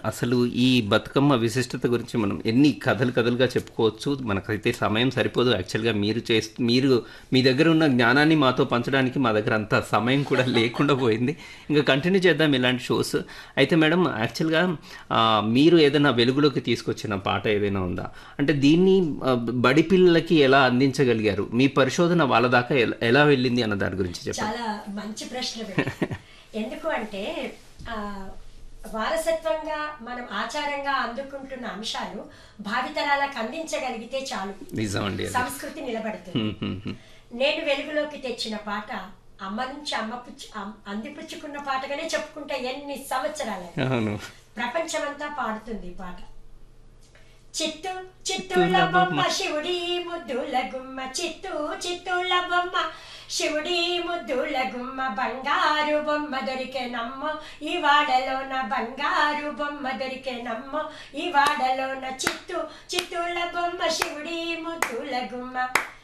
అసలు ఈ బతుకమ్మ విశిష్టత గురించి మనం ఎన్ని కథలు కథలుగా చెప్పుకోవచ్చు మనకైతే సమయం సరిపోదు యాక్చువల్గా మీరు చేస్తూ మీరు మీ దగ్గర ఉన్న జ్ఞానాన్ని మాతో పంచడానికి మా దగ్గర అంత సమయం కూడా లేకుండా పోయింది ఇంకా కంటిన్యూ చేద్దాం ఇలాంటి షోస్ అయితే మేడం యాక్చువల్గా ఆ, మీరు ఏదైనా వెలుగులోకి తీసుకొచ్చిన పాట ఏదైనా ఉందా అంటే దీన్ని ఆ, బడి పిల్లలకి ఎలా అందించగలిగారు మీ పరిశోధన వాళ్ళ దాకా ఎలా- ఎలా వెళ్ళింది అన్న దాని గురించి చెప్పండి చాలా మంచి ప్రశ్న వేశారు. ఎందుకు అంటే ఆ, వారసత్వంగా మనం ఆచారంగా అందుకుంటున్న అంశాలు భావితరాలకు అందించగలిగితే చాలు నిజం అండి అది. సంస్కృతి నిలబడుతుంది హ్మ్, హ్మ్, హ్మ్. నేను వెలుగులోకి తెచ్చిన పాట అమ్మ నుంచి అమ్మ పుచ్చు అమ్- అందిపుచ్చుకున్న పాటగానే చెప్పుకుంటే ఎన్ని సంవత్సరాలు అవును ప్రపంచమంతా పాడుతుంది ఈ పాట చిత్తు చిత్తుల బొమ్మ శివుడి ముద్దుల గుమ్మ చిత్తు చిత్తుల బొమ్మ శివుడి ముద్దుల గుమ్మ బంగారు బొమ్మ దొరికే నమ్మో ఈ వాడలోన బంగారు బొమ్మ దొరికే నమ్మో ఈ వాడలోన చిత్తు చిత్తుల బొమ్మ శివుడి ముద్దుల గుమ్మ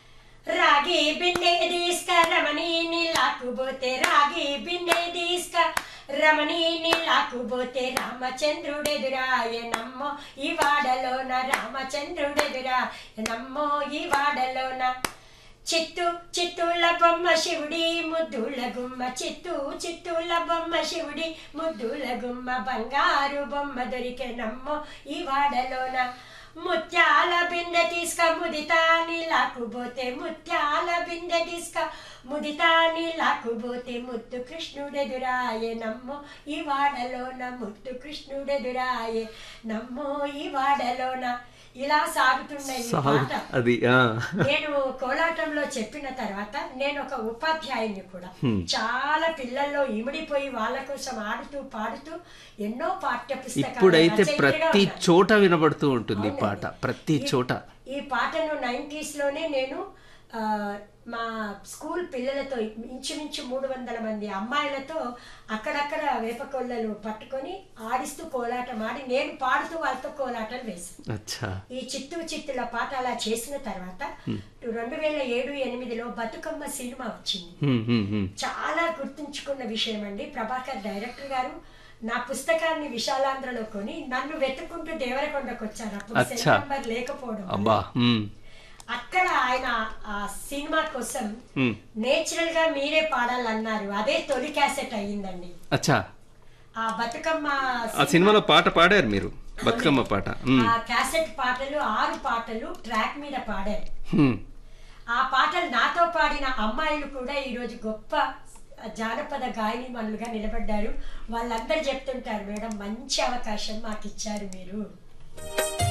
రాగి బిందె తీసుక రమణి నీలాకుపోతే రాగి బిందె తీసుక రమణి నీలాకుపోతే రామచంద్రుడెదురాయ నమ్మో ఈ వాడలోన రామచంద్రుడెదురా నమ్మో ఈ వాడలోన చిత్తు చిత్తుల బొమ్మ శివుడి ముద్దుల గుమ్మ చిత్తు చిత్తుల బొమ్మ శివుడి ముద్దుల గుమ్మ బంగారు బొమ్మ దొరికే నమ్మో ఈ వాడలోన ముత్యాల బిందె తీసుక ముదితా నీలాకుపోతే ముత్యాల బిందె తీసుక ముదితా నీలాకుపోతే ముత్తు కృష్ణుడెదురాయే నమ్మో ఈ వాడలోన ముత్తు కృష్ణుడెదురాయే నమ్మో ఈ వాడలోన ఇలా సాగుతున్న ఈ సాగు పాట అది ఆ. నేను కోలాటంలో చెప్పిన తర్వాత నేను ఒక ఉపాధ్యాయుని కూడా చాలా పిల్లల్లో ఇమిడిపోయి వాళ్ళ కోసం ఆడుతూ పాడుతూ ఎన్నో పాఠ్య పుస్తకాలు ఇప్పుడైతే రచయితగా ప్రతి ఉన్నాను. చోట వినబడుతూ ఉంటుంది ఈ పాట ప్రతి ఈ- చోట ఈ పాటను నైంటీస్ లోనే నేను ఆ, మా స్కూల్ పిల్లలతో ఇంచుమించు మూడు వందల మంది అమ్మాయిలతో అక్కడక్కడ వేపకొల్లలు పట్టుకొని ఆడిస్తూ కోలాటం ఆడి నేను పాడుతూ వాళ్ళతో కోలాటలు వేసాను అచ్చా ఈ చిత్తు చిత్తుల పాట అలా చేసిన తర్వాత రెండు వేల ఏడు ఎనిమిదిలో బతుకమ్మ సినిమా వచ్చింది హ్మ్, హ్మ్, హ్మ్. చాలా గుర్తుంచుకున్న విషయం అండి ప్రభాకర్ డైరెక్టర్ గారు నా పుస్తకాన్ని విశాలాంధ్రలో కొని నన్ను వెతుక్కుంటూ దేవరకొండకు వచ్చారు అప్పుడు సెల్ అచ్చా. నంబర్ లేకపోవడం వల్ల. అబ్బా హ్మ్, అక్కడ ఆయన ఆ సినిమా కోసం హ్మ్. నేచురల్ గా మీరే పాడాలన్నారు అదే తొలి క్యాసెట్ అయ్యిందండి అచ్చా ఆ బతుకమ్మ ఆ సినిమాలో పాట పాడారు మీరు బతుకమ్మ పాట హ్మ్, ఆ క్యాసెట్ పాటలు ఆరు పాటలు ట్రాక్ మీద పాడారు హ్మ్. ఆ పాటలు నాతో పాడిన అమ్మాయిలు కూడా ఈరోజు గొప్ప జానపద గాయనిమణులుగా నిలబడ్డారు వాళ్ళందరూ చెప్తుంటారు మేడం మంచి అవకాశం మాకు ఇచ్చారు మీరు